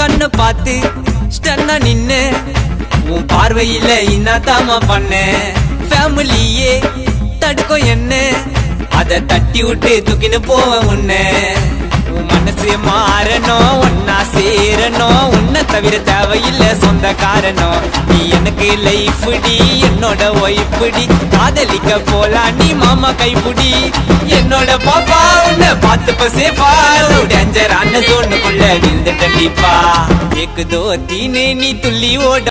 கண்ணு பார்த்து ஸ்டன்னா நின்னு உன் பார்வையில இன்னாதாமா பண்ண ஃபேமிலியே தடுக்கும் என்ன அத தட்டி விட்டு தூக்கின்னு போவேன் உன்னை உன் மனசு மாறணும் ஒன்னா சேரணும் உன்னை தவிர தேவையில்லை சொந்த காரணம் நீ எனக்கு லைஃப் டி என்னோட ஒய்ஃப் டி காதலிக்க போலாம் நீ மாமா கைப்புடி என்னோட பாப்பா உன்னை பார்த்து சேஃபா டேஞ்சரான சோனுக்குள்ள விழுந்து கண்டிப்பா ஏக்குதோ தீனே நீ துள்ளி ஓட